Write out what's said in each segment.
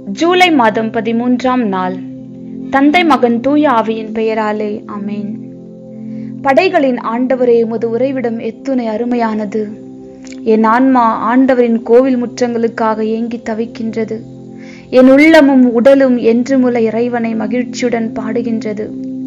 ஜூலை மாதம் பதிமூன்றாம் நாள் தந்தை மகன் தூய ஆவியின் பெயராலே அமேன் படைகளின் ஆண்டவரே உமது உறைவிடம் எத்துணை அருமையானது என் ஆன்மா ஆண்டவரின் கோவில் முற்றங்களுக்காக ஏங்கி தவிக்கின்றது என் உள்ளமும் உடலும் என்றுமுள்ள இறைவனை மகிழ்ச்சியுடன் பாடுகின்றது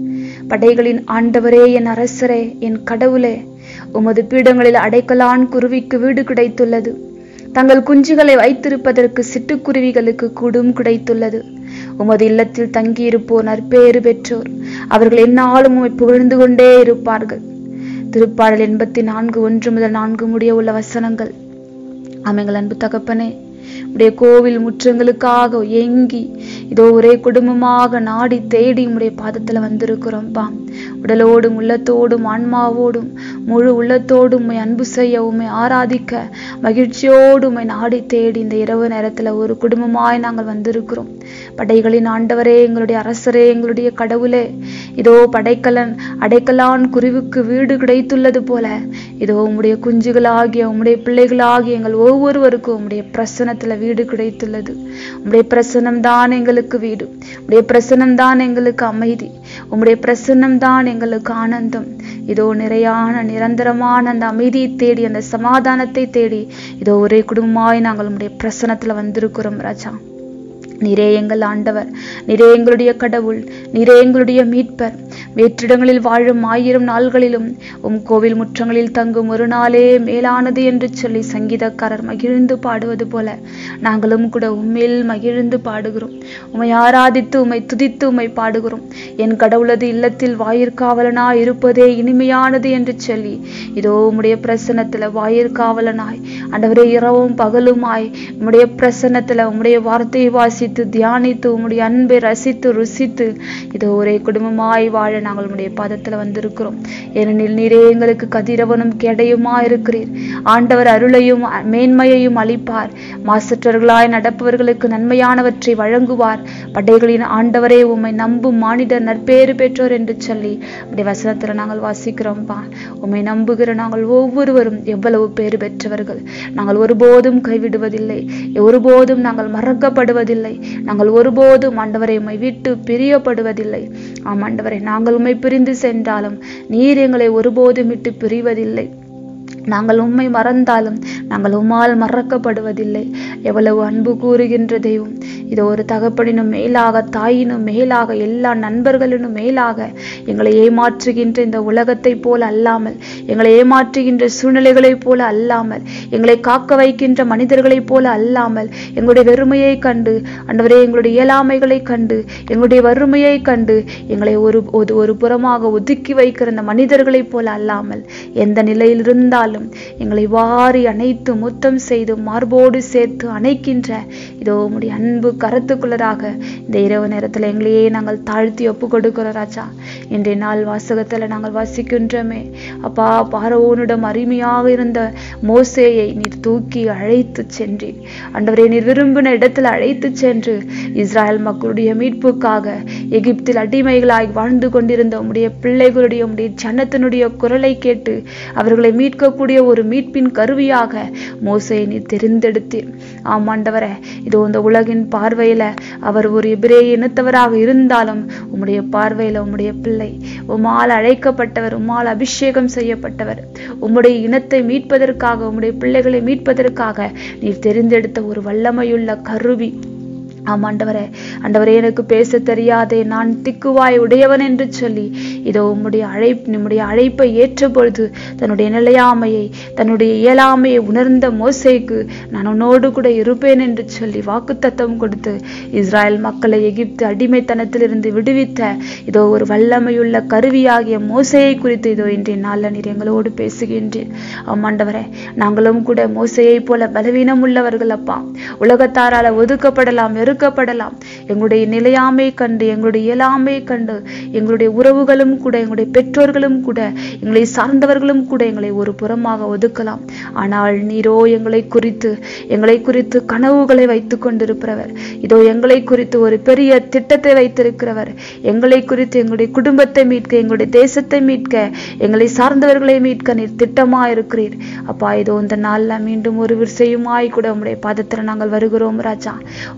படைகளின் ஆண்டவரே என் அரசரே என் கடவுளே உமது பீடங்களில் அடைக்கலான் குருவிக்கு வீடு கிடைத்துள்ளது தங்கள் குஞ்சுகளை வைத்திருப்பதற்கு சிட்டுக்குருவிகளுக்கு கூடும் கிடைத்துள்ளது உமது இல்லத்தில் தங்கியிருப்போர் நற்பேறு பெற்றோர் அவர்கள் எந்நாளும் உம்மை புகழ்ந்து கொண்டே இருப்பார்கள் திருப்பாடல் எண்பத்தி நான்கு ஒன்று முதல் நான்கு முடிய உள்ள வசனங்கள் அமைங்கள் அன்பு தகப்பனே உடைய கோவில் முற்றங்களுக்காக ஏங்கி இதோ ஒரே குடும்பமாக நாடி தேடி உடைய பாதத்துல வந்திருக்கிறோம்ப்பா உடலோடும் உள்ளத்தோடும் ஆன்மாவோடும் முழு உள்ளத்தோடும் உம்மை அன்பு செய்ய உம்மை ஆராதிக்க மகிழ்ச்சியோடு உம்மை நாடி தேடி இந்த இரவு நேரத்துல ஒரு குடும்பமாய் நாங்கள் வந்திருக்கிறோம் படைகளின் ஆண்டவரே எங்களுடைய அரசரே எங்களுடைய கடவுளே இதோ படைக்கலன் அடைக்கலான் குருவுக்கு வீடு கிடைத்துள்ளது போல இதோ உம்முடைய குஞ்சுகளாகிய உம்முடைய பிள்ளைகளாகிய எங்கள் ஒவ்வொருவருக்கும் உம்முடைய பிரசனத்துல வீடு கிடைத்துள்ளது உம்முடைய பிரசனம் தான் எங்களுக்கு வீடு உம்முடைய பிரசனம் தான் எங்களுக்கு அமைதி உம்முடைய பிரசன்னம் தான் எங்களுக்கு ஆனந்தம் இதோ நிறையான நிரந்தரமான அந்த அமைதியை தேடி அந்த சமாதானத்தை தேடி இதோ ஒரே குடும்பமாய் நாங்கள் உம்முடைய பிரசனத்துல வந்திருக்கிறோம் ராஜா நீரே எங்கள் ஆண்டவர் நீரே எங்களுடைய கடவுள் நீரே எங்களுடைய மீட்பர் வேற்றிடங்களில் வாழும் ஆயிரம் நாள்களிலும் உம் கோவில் முற்றங்களில் தங்கும் ஒரு நாளே மேலானது என்று சொல்லி சங்கீதக்காரர் மகிழ்ந்து பாடுவது போல நாங்களும் கூட உண்மையில் மகிழ்ந்து பாடுகிறோம் உம்மை ஆராதித்து உம்மை துதித்து உம்மை பாடுகிறோம் என் கடவுளது இல்லத்தில் வாயிற்காவலனா இருப்பதே இனிமையானது என்று சொல்லி இதோ உம்முடைய பிரசனத்துல வாயிற்காவலனாய் ஆண்டவரே இரவும் பகலுமாய் உம்முடைய பிரசன்னத்துல உம்முடைய வார்த்தையை வாசித்து தியானித்து உம்முடைய அன்பை ரசித்து ருசித்து இதோ ஒரே குடும்பமாய் வாழ நாங்கள் உம்முடைய பாதத்துல வந்திருக்கிறோம் ஏனெனில் நீரே எங்களுக்கு கதிரவனும் கேடையுமா இருக்கிறீர் ஆண்டவர் அருளையும் மேன்மையையும் அளிப்பார் மாசற்றவர்களாய் நடப்பவர்களுக்கு நன்மையானவற்றை வழங்குவார் படைகளின் ஆண்டவரே உம்மை நம்பும் மானிடர் நற்பேறு பெற்றோர் என்று சொல்லி அப்படி வசனத்துல நாங்கள் வாசிக்கிறோம்பா உம்மை நம்புகிற நாங்கள் ஒவ்வொருவரும் எவ்வளவு பேறு பெற்றவர்கள் நாங்கள் ஒருபோதும் கைவிடுவதில்லை ஒருபோதும் நாங்கள் மறக்கப்படுவதில்லை நாங்கள் ஒருபோதும் ஆண்டவரை உம்மை விட்டு பிரியப்படுவதில்லை ஆம் ஆண்டவரை நாங்கள் உம்மை பிரிந்து சென்றாலும் நீர் எங்களை ஒருபோதும் விட்டு பிரிவதில்லை நாங்கள் உண்மை மறந்தாலும் நாங்கள் உம்மால் மறக்கப்படுவதில்லை எவ்வளவு அன்பு கூறுகின்ற தெய்வம் இது ஒரு தகப்பனினும் மேலாக தாயினும் மேலாக எல்லா நண்பர்களினும் மேலாக எங்களை ஏமாற்றுகின்ற இந்த உலகத்தை போல அல்லாமல் எங்களை ஏமாற்றுகின்ற சூழ்நிலைகளைப் போல அல்லாமல் எங்களை காக்க வைக்கின்ற மனிதர்களைப் போல அல்லாமல் எங்களுடைய வெறுமையை கண்டு அண்டவரே எங்களுடைய இயலாமைகளை கண்டு எங்களுடைய வறுமையை கண்டு எங்களை ஒரு ஒரு ஒரு புறமாக ஒதுக்கி வைக்கிற இந்த மனிதர்களைப் போல அல்லாமல் எந்த நிலையில் இருந்தாலும் எங்களை வாரி அணைத்து முத்தம் செய்து மார்போடு சேர்த்து அணைக்கின்ற இதோ உம்முடைய அன்பு கரத்துக்குள்ளதாக இந்த இரவு நேரத்துல எங்களையே நாங்கள் தாழ்த்தி ஒப்பு கொடுக்கிறோம் ராஜா இன்றைய நாள் வாசகத்துல நாங்கள் வாசிக்கின்றோமே அப்பா பாரவோனிடம் அருமையாக இருந்த மோசேயை நீர் தூக்கி அழைத்து சென்றீர் அண்டவரை நீர் விரும்பின இடத்துல அழைத்து சென்று இஸ்ராயல் மக்களுடைய மீட்புக்காக எகிப்தில் அடிமைகளாய் வாழ்ந்து கொண்டிருந்த உம்முடைய பிள்ளைகளுடைய உம்முடைய ஜனத்தினுடைய குரலை கேட்டு அவர்களை மீட்கக்கூடிய ஒரு மீட்பின் கருவியாக மோசையை நீ தெரிந்தெடுத்தீர் ஆமாண்டவரே இதோ இந்த உலகின் பார்வையில அவர் ஒரு எபிரேய இனத்தவராக இருந்தாலும் உம்முடைய பார்வையில உம்முடைய பிள்ளை உம்மால் அழைக்கப்பட்டவர் உம்மால் அபிஷேகம் செய்யப்பட்டவர் உம்முடைய இனத்தை மீட்பதற்காக உம்முடைய பிள்ளைகளை மீட்பதற்காக நீர் தெரிந்தெடுத்த ஒரு வல்லமையுள்ள கருவி ஆம் ஆண்டவரே ஆண்டவரே எனக்கு பேச தெரியாதே நான் திக்குவாய் உடையவன் என்று சொல்லி இதோ உம்முடைய அழைப்பு நம்முடைய அழைப்பை ஏற்ற பொழுது தன்னுடைய நிலையாமையை தன்னுடைய இயலாமையை உணர்ந்த மோசைக்கு நான் உன்னோடு கூட இருப்பேன் என்று சொல்லி வாக்குத்தத்தம் கொடுத்து இஸ்ராயல் மக்களை எகிப்து அடிமைத்தனத்திலிருந்து விடுவித்த இதோ ஒரு வல்லமையுள்ள கருவியாகிய மோசையை குறித்து இதோ இன்றைய நாளில் நீர் எங்களோடு பேசுகின்றீர் ஆமாண்டவரே நாங்களும் கூட மோசையை போல பலவீனம் உள்ளவர்கள் அப்பா உலகத்தாரால ஒதுக்கப்படலாம் வெறுக்கப்படலாம் எங்களுடைய நிலையாமை கண்டு எங்களுடைய இயலாமை கண்டு எங்களுடைய உறவுகளும் கூட எங்களுடைய பெற்றோர்களும் கூட எங்களை சார்ந்தவர்களும் கூட எங்களை ஒரு புறமாக ஒதுக்கலாம் ஆனால் நீரோ எங்களை குறித்து எங்களை குறித்து கனவுகளை வைத்துக் கொண்டிருக்கிறவர் இதோ எங்களை குறித்து ஒரு பெரிய திட்டத்தை வைத்திருக்கிறவர் எங்களை குறித்து எங்களுடைய குடும்பத்தை மீட்க எங்களுடைய தேசத்தை மீட்க எங்களை சார்ந்தவர்களை மீட்க நீர் திட்டமா இருக்கிறீர் அப்பா இதோ இந்த நாள்ல மீண்டும் ஒரு விசையுமாய் கூட உம்முடைய பாதத்துல நாங்கள் வருகிறோம் ராஜா உமக்கு நன்றி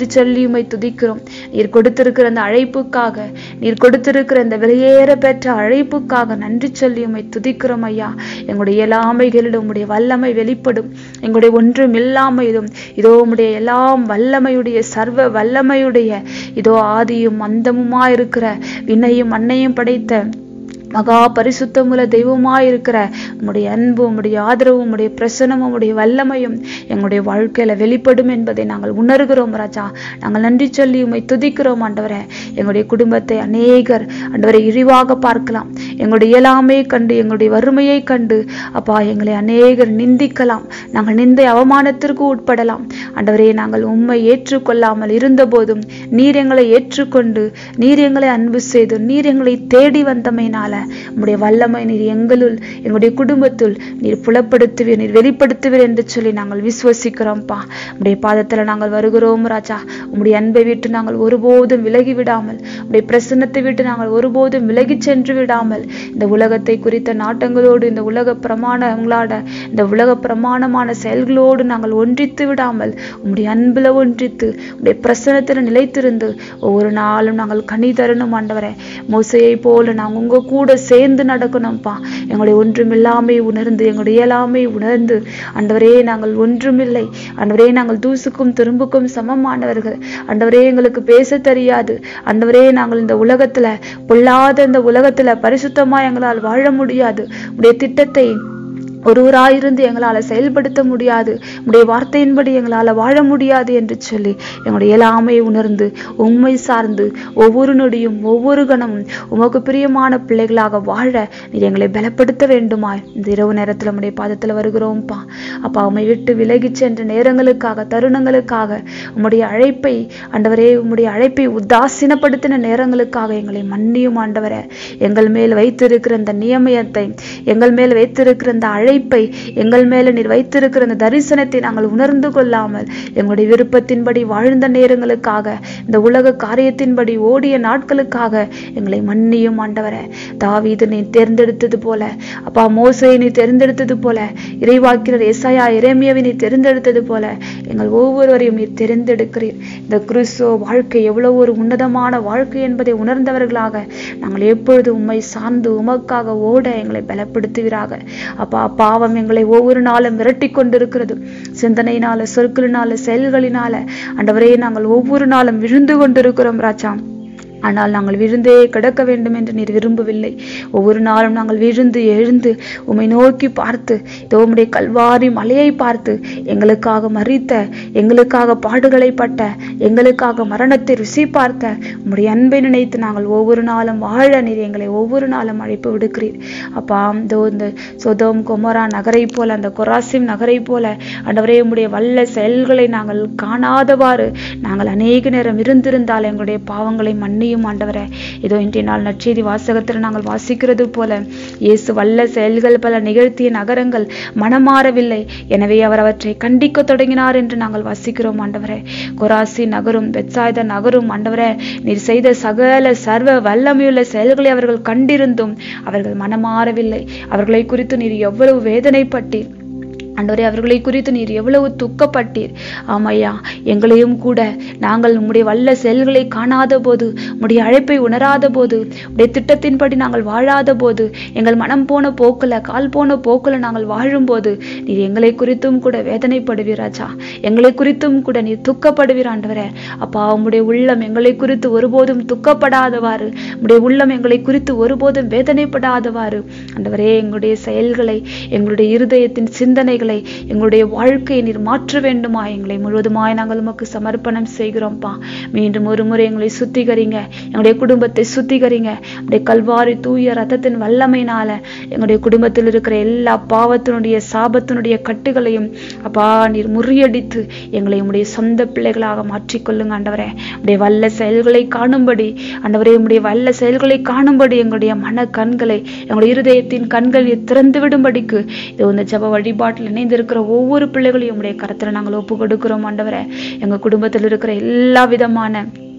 நன்றி சொல்லி உம்மை துதிக்கிறோம் நீர் கொடுத்திருக்கிற அந்த அழைப்புக்காக நீர் கொடுத்திருக்கிற இந்த வெளியேற பெற்ற அழைப்புக்காக நன்றி சொல்லி உம்மை துதிக்கிறோம் ஐயா எங்களுடைய இயலாமைகளிலும் உம்முடைய வல்லமை வெளிப்படும் எங்களுடைய ஒன்றும் இல்லாமையிலும் இதோ உம்முடைய எல்லாம் வல்லமையுடைய சர்வ வல்லமையுடைய இதோ ஆதியும் அந்தமுமா இருக்கிற விண்ணையும் மண்ணையும் படைத்த மகா பரிசுத்தமுள்ள தெய்வமாய் இருக்கிற உம்முடைய அன்பு உம்முடைய ஆதரவு உம்முடைய பிரசனமும் உம்முடைய வல்லமையும் எங்களுடைய வாழ்க்கையில வெளிப்படும் என்பதை நாங்கள் உணர்கிறோம் ராஜா நாங்கள் நன்றி சொல்லி உம்மை துதிக்கிறோம் ஆண்டவரே எங்களுடைய குடும்பத்தை அநேகர் ஆண்டவரை இழிவாக பார்க்கலாம் எங்களுடைய இயலாமையை கண்டு எங்களுடைய வறுமையை கண்டு அப்பா எங்களை அநேகர் நிந்திக்கலாம் நாங்கள் நிந்தை அவமானத்திற்கு உட்படலாம் ஆண்டவரே நாங்கள் உம்மை ஏற்றுக்கொள்ளாமல் இருந்தபோதும் நீர் எங்களை ஏற்றுக்கொண்டு நீர் எங்களை அன்பு செய்து நீர் எங்களை தேடி வந்தமையினால உம்முடைய வல்லமை நீர் எங்களுள் எங்களுடைய குடும்பத்துள் நீர் புலப்படுத்துவீர் நீர் வெளிப்படுத்துவீர் என்று சொல்லி நாங்கள் விசுவசிக்கிறோம்ப்பா உம்முடைய பாதத்துல நாங்கள் வருகிறோம் ராஜா உம்முடைய அன்பை விட்டு நாங்கள் ஒருபோதும் விலகி விடாமல் உம்முடைய பிரசன்னத்தை விட்டு நாங்கள் ஒருபோதும் விலகி சென்று விடாமல் இந்த உலகத்தை குறித்த நாட்டங்களோடு இந்த உலக பிரமாணங்களோட இந்த உலக பிரமாணமான செயல்களோடு நாங்கள் ஒன்றித்து விடாமல் உம்முடைய அன்புல ஒன்றித்து உம்முடைய பிரசன்னத்தில் நிலைத்திருந்து ஒவ்வொரு நாளும் நாங்கள் கனி தரணும் ஆண்டவரே மோசையை போல நாங்கள் உங்க கூட சேர்ந்து நடக்கணும்ப்பா எங்களுடைய ஒன்றுமில்லாமை உணர்ந்து எங்களுடைய இயலாமை உணர்ந்து ஆண்டவரே நாங்கள் ஒன்றுமில்லை ஆண்டவரே நாங்கள் தூசுக்கும் துரும்புக்கும் சமமானவர்கள் ஆண்டவரே எங்களுக்கு பேச தெரியாது ஆண்டவரே நாங்கள் இந்த உலகத்துல பொல்லாத இந்த உலகத்துல பரிசுத்தமா எங்களால் வாழ முடியாது உடைய திட்டத்தை ஒருவராயிருந்து எங்களால் செயல்படுத்த முடியாது உடைய வார்த்தையின்படி எங்களால் வாழ முடியாது என்று சொல்லி எங்களுடைய இயலாமையை உணர்ந்து உண்மை சார்ந்து ஒவ்வொரு நொடியும் ஒவ்வொரு கணமும் உமக்கு பிரியமான பிள்ளைகளாக வாழ நீர் எங்களை பலப்படுத்த வேண்டுமாய் இந்த இரவு நேரத்தில் உம்முடைய பாதத்தில் வருகிறோம்ப்பா அப்பா உம்மை விட்டு விலகி சென்ற நேரங்களுக்காக தருணங்களுக்காக உம்முடைய அழைப்பை ஆண்டவரே உம்முடைய அழைப்பை உதாசீனப்படுத்தின நேரங்களுக்காக எங்களை மன்னியும் ஆண்டவரே எங்கள் மேல் வைத்திருக்கிற இந்த நியமயத்தை எங்கள் மேல் வைத்திருக்கிற இந்த அழைப்பை எங்கள் மேல நீர் வைத்திருக்கிற அந்த தரிசனத்தை நாங்கள் உணர்ந்து கொள்ளாமல் எங்களுடைய விருப்பத்தின்படி வாழ்ந்த நேரங்களுக்காக இந்த உலக காரியத்தின்படி ஓடிய நாட்களுக்காக எங்களை மன்னியும் ஆண்டவரே தாவீது நீ தேர்ந்தெடுத்தது போல அப்பா மோசையை நீ தேர்ந்தெடுத்தது போல இறைவாக்கினர் எஸ்ஐயா இறைமியவை நீ தேர்ந்தெடுத்தது போல எங்கள் ஒவ்வொருவரையும் நீர் தேர்ந்தெடுக்கிறீர் இந்த கிறிஸ்துவ வாழ்க்கை எவ்வளவு ஒரு உன்னதமான வாழ்க்கை என்பதை உணர்ந்தவர்களாக நாங்கள் எப்பொழுது உம்மை சார்ந்து உமக்காக ஓட எங்களை பலப்படுத்துவீராக அப்பா பாவம் எங்களை ஒவ்வொரு நாளும் விரட்டி கொண்டிருக்கிறது சிந்தனையினால சொற்களினால செயல்களினால ஆண்டவரே நாங்கள் ஒவ்வொரு நாளும் விழுந்து கொண்டிருக்கிறோம் ராஜா ஆனால் நாங்கள் விழுந்தே கிடக்க வேண்டும் என்று நீர் விரும்பவில்லை ஒவ்வொரு நாளும் நாங்கள் விழுந்து எழுந்து உம்மை நோக்கி பார்த்து இதோ உம்முடைய கல்வாரி மலையை பார்த்து எங்களுக்காக மறித்த எங்களுக்காக பாடுகளை பட்ட எங்களுக்காக மரணத்தை ருசி பார்த்த உம்முடைய அன்பை நினைத்து நாங்கள் ஒவ்வொரு நாளும் வாழ நீர் எங்களை ஒவ்வொரு நாளும் அழைப்பு விடுக்கிறீர் அப்பா இதோ இந்த சொதோம் கொமரா நகரை போல அந்த கொராசிம் நகரை போல ஆண்டவரே உம்முடைய வல்ல செயல்களை நாங்கள் காணாதவாறு நாங்கள் அநேக நேரம் இருந்திருந்தால் எங்களுடைய பாவங்களை மன்னி செய்யும் ஆண்டவரே இதோ இன்றைய நாள் நற்செய்தி வாசகத்தில் நாங்கள் வாசிக்கிறது போல இயேசு வல்ல செயல்கள் பல நிகழ்த்திய நகரங்கள் மனமாறவில்லை எனவே அவர் அவற்றை கண்டிக்க தொடங்கினார் என்று நாங்கள் வாசிக்கிறோம் ஆண்டவரே கொராசி நகரும் பெட்சாய்த நகரும் ஆண்டவரே நீர் செய்த சகல சர்வ வல்லமையுள்ள செயல்களை அவர்கள் கண்டிருந்தும் அவர்கள் மனமாறவில்லை அவர்களை குறித்து நீர் எவ்வளவு வேதனைப்பட்டீர் ஆண்டவரே அவர்களை குறித்து நீர் எவ்வளவு துக்கப்பட்டீர் ஆமையா எங்களையும் கூட நாங்கள் உம்முடைய வல்ல செயல்களை காணாத போது உம்முடைய அழைப்பை உணராத போது உடைய திட்டத்தின்படி நாங்கள் வாழாத போது எங்கள் மனம் போன போக்குல கால் போன போக்குல நாங்கள் வாழும்போது நீர் எங்களை குறித்தும் கூட வேதனைப்படுவீர் ராஜா எங்களை குறித்தும் கூட நீர் துக்கப்படுவீர் ஆண்டவரே அப்பா உம்முடைய உள்ளம் எங்களை குறித்து ஒருபோதும் துக்கப்படாதவாறு உம்முடைய உள்ளம் எங்களை குறித்து ஒருபோதும் வேதனைப்படாதவாறு ஆண்டவரே எங்களுடைய செயல்களை எங்களுடைய இருதயத்தின் சிந்தனைகளை எங்களுடைய வாழ்க்கையை நீர் மாற்ற வேண்டுமா எங்களை முழுவதுமாய் நாங்கள் உமக்கு சமர்ப்பணம் செய்கிறோம்ப்பா மீண்டும் ஒரு முறை எங்களை சுத்திகரிங்க எங்களுடைய குடும்பத்தை சுத்திகரிங்க உடைய கல்வாரி தூய ரத்தத்தின் வல்லமையினால எங்களுடைய குடும்பத்தில் இருக்கிற எல்லா பாவத்தினுடைய சாபத்தினுடைய கட்டுகளையும் அப்பா நீர் முறியடித்து எங்களை உம்முடைய சொந்த பிள்ளைகளாக மாற்றிக்கொள்ளுங்க ஆண்டவரே உடைய வல்ல செயல்களை காணும்படி ஆண்டவரே உம்முடைய வல்ல செயல்களை காணும்படி எங்களுடைய மன கண்களை எங்களுடைய இருதயத்தின் கண்களை திறந்து விடும்படிக்கு இது இந்த ஜப வழிபாட்டில் இணைந்திருக்கிற ஒவ்வொரு பிள்ளைகளையும் உடைய கரத்துல நாங்கள் ஒப்பு கொடுக்கிறோம் ஆண்டவரே எங்க குடும்பத்தில் இருக்கிற எல்லா விதமான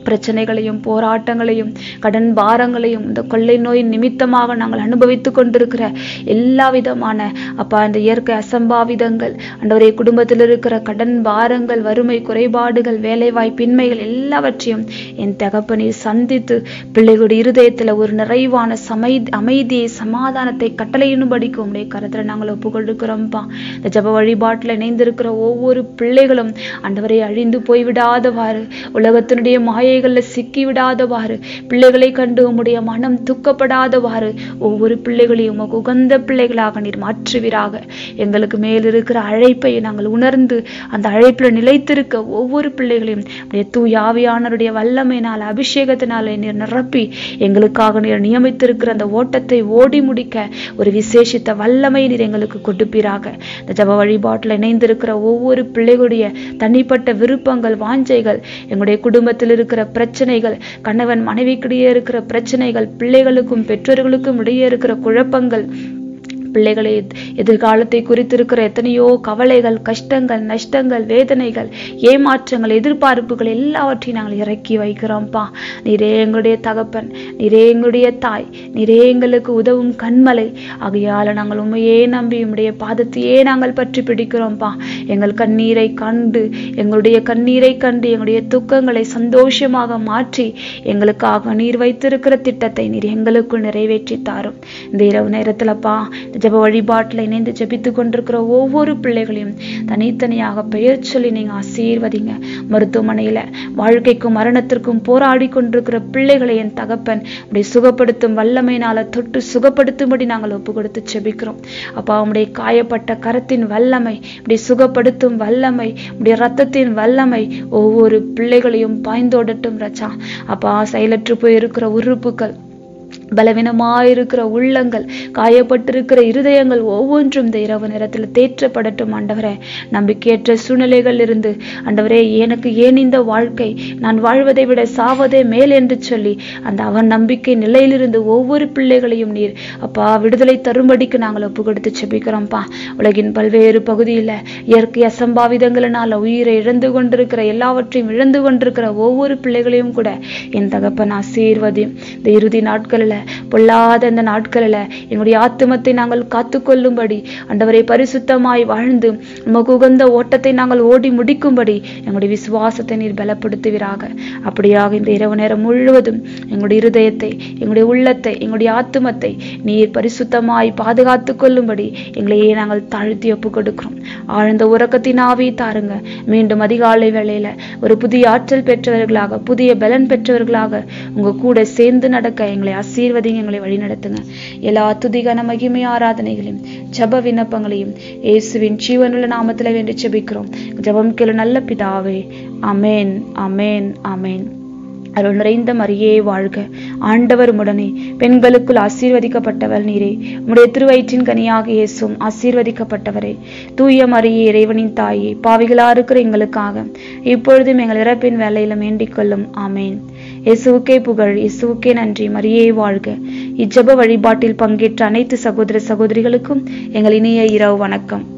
பிரச்சனைகளையும் போராட்டங்களையும் கடன் பாரங்களையும் இந்த கொள்ளை நோய் நிமித்தமாக நாங்கள் அனுபவித்துக் கொண்டிருக்கிற எல்லா விதமான அப்பா இந்த இயற்கை அசம்பாவிதங்கள் அண்டவரே குடும்பத்தில் இருக்கிற கடன் பாரங்கள் வறுமை குறைபாடுகள் வேலை வாய்ப்பின்மைகள் எல்லாவற்றையும் என் தகப்பனை சந்தித்து பிள்ளைகளுடைய இருதயத்துல ஒரு நிறைவான சமை அமைதியை சமாதானத்தை கட்டளையிடும்படிக்கு உடைய கருத்துல நாங்கள் ஒப்புக்கொண்டிருக்கிறோம்ப்பா இந்த ஜப வழிபாட்டுல இணைந்திருக்கிற ஒவ்வொரு பிள்ளைகளும் ஆண்டவரை அழிந்து போய்விடாதவாறு உலகத்தினுடைய மாயைகள்ல சிக்கி விடாதவாறு பிள்ளைகளை கண்டு உம்முடைய மனம் துக்கப்படாதவாறு ஒவ்வொரு பிள்ளைகளையும் உமக்கு உகந்த பிள்ளைகளாக நீர் மாற்றுவீராக எங்களுக்கு மேல் இருக்கிற அழைப்பை நாங்கள் உணர்ந்து அந்த அழைப்புல நிலைத்திருக்க ஒவ்வொரு பிள்ளைகளையும் உடைய தூயாவியானருடைய வல்லமையினால் அபிஷேகத்தினாலே நீர் நிரப்பி எங்களுக்காக நீர் நியமித்திருக்கிற அந்த ஓட்டத்தை ஓடி முடிக்க ஒரு விசேஷித்த வல்லமை நீர் எங்களுக்கு கொடுப்பீராக இந்த ஜப வழிபாட்டில் இணைந்திருக்கிற ஒவ்வொரு பிள்ளைகளுடைய தனிப்பட்ட விருப்பங்கள் வாஞ்சைகள் எங்களுடைய குடும்பத்தில் இருக்கிற பிரச்சனைகள் கணவன் மனைவிக்கிடையே இருக்கிற பிரச்சனைகள் பிள்ளைகளுக்கும் பெற்றோர்களுக்கும் இடையே இருக்கிற குழப்பங்கள் பிள்ளைகளை எதிர்காலத்தை குறித்திருக்கிற எத்தனையோ கவலைகள் கஷ்டங்கள் நஷ்டங்கள் வேதனைகள் ஏமாற்றங்கள் எதிர்பார்ப்புகள் எல்லாவற்றையும் நாங்கள் இறக்கி வைக்கிறோம்ப்பா நீரே எங்களுடைய தகப்பன் நீரே எங்களுடைய தாய் நீரே எங்களுக்கு உதவும் கண்மலை ஆகையால நாங்கள் உண்மையே நம்பி உம்முடைய பாதத்தையே நாங்கள் பற்றி பிடிக்கிறோம்ப்பா எங்கள் கண்ணீரை கண்டு எங்களுடைய கண்ணீரை கண்டு எங்களுடைய துக்கங்களை சந்தோஷமாக மாற்றி எங்களுக்காக நீர் வைத்திருக்கிற திட்டத்தை நீர் எங்களுக்குள் நிறைவேற்றி தாரும் இந்த இரவு நேரத்துலப்பா இந்த ஜெப வழிபாட்டில் இணைந்து ஜெபித்து கொண்டிருக்கிற ஒவ்வொரு பிள்ளைகளையும் தனித்தனியாக பெயர் சொல்லி நீங்க ஆசீர்வதிங்க மருத்துவமனையில வாழ்க்கைக்கும் மரணத்திற்கும் போராடி கொண்டிருக்கிற பிள்ளைகளை என் தகப்பன் உடைய சுகப்படுத்தும் வல்லமையினால தொட்டு சுகப்படுத்தும்படி நாங்கள் ஒப்பு கொடுத்து ஜெபிக்கிறோம் அப்பா உம்முடைய காயப்பட்ட கரத்தின் வல்லமை இப்படி சுகப்படுத்தும் வல்லமை உடைய ரத்தத்தின் வல்லமை ஒவ்வொரு பிள்ளைகளையும் பாய்ந்தோடட்டும் ரச்சா அப்பா செயலற்று போயிருக்கிற உறுப்புகள் பலவீனமாயிருக்கிற உள்ளங்கள் காயப்பட்டிருக்கிற இருதயங்கள் ஒவ்வொன்றும் இந்த இரவு நேரத்தில் தேற்றப்படட்டும் ஆண்டவரே நம்பிக்கையற்ற சூழ்நிலைகள் இருந்து ஆண்டவரே எனக்கு ஏன் இந்த வாழ்க்கை நான் வாழ்வதை விட சாவதே மேல் என்று சொல்லி அந்த அவன் நம்பிக்கை நிலையிலிருந்து ஒவ்வொரு பிள்ளைகளையும் நீர் அப்பா விடுதலை தரும்படிக்கு நாங்கள் ஒப்பு கொடுத்து செபிக்கிறோம்ப்பா உலகின் பல்வேறு பகுதியில் இயற்கை அசம்பாவிதங்களினால உயிரை இழந்து கொண்டிருக்கிற எல்லாவற்றையும் இழந்து கொண்டிருக்கிற ஒவ்வொரு பிள்ளைகளையும் கூட என் தகப்பன் ஆசீர்வதியும் இந்த இறுதி நாட்களில் பொல்லாத இந்த நாட்களில் எங்களுடைய ஆத்துமத்தை நாங்கள் காத்துக்கொள்ளும்படி ஆண்டவரை பரிசுத்தமாய் வாழ்ந்து உமக்கு உகந்த ஓட்டத்தை நாங்கள் ஓடி முடிக்கும்படி எங்களுடைய விசுவாசத்தை நீர் பலப்படுத்துவீராக அப்படியாக இந்த இரவு நேரம் முழுவதும் எங்களுடைய இருதயத்தை எங்களுடைய உள்ளத்தை எங்களுடைய ஆத்துமத்தை நீர் பரிசுத்தமாய் பாதுகாத்து கொள்ளும்படி எங்களையே நாங்கள் தாழ்த்தி ஒப்பு கொடுக்கிறோம் ஆழ்ந்த உறக்கத்தின் ஆவி தாருங்க மீண்டும் அதிகாலை வேளையில ஒரு புதிய ஆற்றல் பெற்றவர்களாக புதிய பலன் பெற்றவர்களாக உங்க கூட சேர்ந்து நடக்க எங்களை ஆசீர்வதிங்க எங்களை வழிநடத்துங்க எல்லா துதிகன மகிமை ஆராதனைகளையும் ஜப விண்ணப்பங்களையும் இயேசுவின் ஜீவனுள்ள நாமத்துல வேண்டி ஜெபிக்கிறோம் ஜெபம் கேளு நல்ல பிதாவே அமேன் அமேன் அமேன் அருள் நிறைந்த மரியே வாழ்க ஆண்டவர் உடனே பெண்களுக்குள் ஆசீர்வதிக்கப்பட்டவள் நீரே உம்முடைய திருவயிற்றின் கனியாக இயேசும் ஆசீர்வதிக்கப்பட்டவரே தூய மரியே இறைவனின் தாயே பாவிகளா இருக்கிற எங்களுக்காக இப்பொழுதும் எங்கள் இறப்பின் வேலையில வேண்டிக் கொள்ளும் ஆமேன் இயேசுவுக்கே புகழ் இயேசுவுக்கே நன்றி மரியே வாழ்க இஜ்ஜப வழிபாட்டில் பங்கேற்ற அனைத்து சகோதர சகோதரிகளுக்கும் எங்கள் இனிய இரவு வணக்கம்